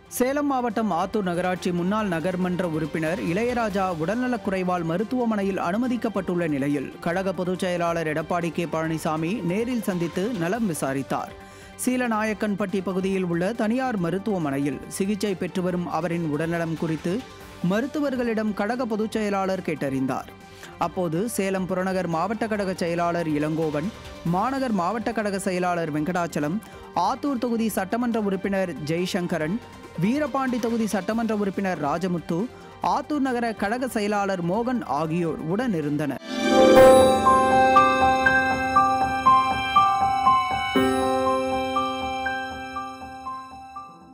சேலம் மாவட்டம் ஆத்தூர் நகராட்சி முன்னாள் நகர்மன்ற உறுப்பினர் இளையராஜா உடல்நலக் குறைவால் மருத்துவமனையில் அனுமதிக்கப்பட்டுள்ள நிலையில் கழக பொதுச் செயலாளர் எடப்பாடி கே பழனிசாமி நேரில் சந்தித்து நலம் விசாரித்தார் சீலநாயக்கன்பட்டி பகுதியில் உள்ள தனியார் மருத்துவமனையில் சிகிச்சை பெற்று வரும் அவரின் உடல்நலம் குறித்து மருத்துவர்களிடம் கழக பொதுச் செயலாளர் கேட்டறிந்தார் அப்போது சேலம் புறநகர் மாவட்ட கழக செயலாளர் இளங்கோவன் மாநகர் மாவட்ட கழக செயலாளர் வெங்கடாச்சலம் ஆத்தூர் தொகுதி சட்டமன்ற உறுப்பினர் ஜெய்சங்கரன் வீரபாண்டி தொகுதி சட்டமன்ற உறுப்பினர் ராஜமுத்து ஆத்தூர் நகர கழக செயலாளர் மோகன் ஆகியோர் உடனிருந்தனர்